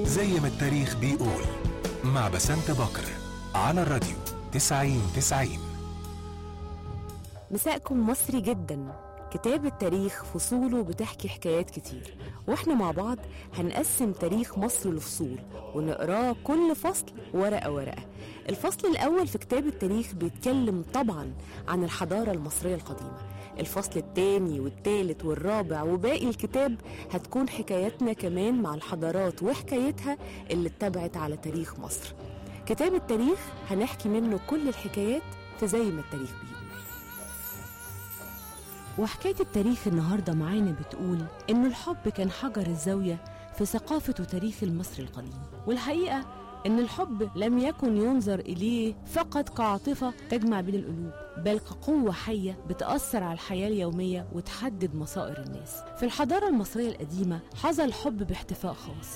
زي ما التاريخ بيقول مع بسنت بكر على الراديو 90 90 مساءكم مصري جدا كتاب التاريخ فصوله بتحكي حكايات كتير واحنا مع بعض هنقسم تاريخ مصر لفصول ونقراه كل فصل ورقة ورقة الفصل الأول في كتاب التاريخ بيتكلم طبعا عن الحضارة المصرية القديمة الفصل الثاني والثالث والرابع وباقي الكتاب هتكون حكاياتنا كمان مع الحضارات وحكايتها اللي اتبعت على تاريخ مصر كتاب التاريخ هنحكي منه كل الحكايات في زي ما التاريخ بيقول وحكاية التاريخ النهاردة معانا بتقول إن الحب كان حجر الزاوية في ثقافة وتاريخ المصري القديم والحقيقة إن الحب لم يكن ينظر إليه فقط كعاطفة تجمع بين القلوب بل كقوة حية بتأثر على الحياة اليومية وتحدد مصائر الناس في الحضارة المصرية القديمة حظى الحب باحتفاء خاص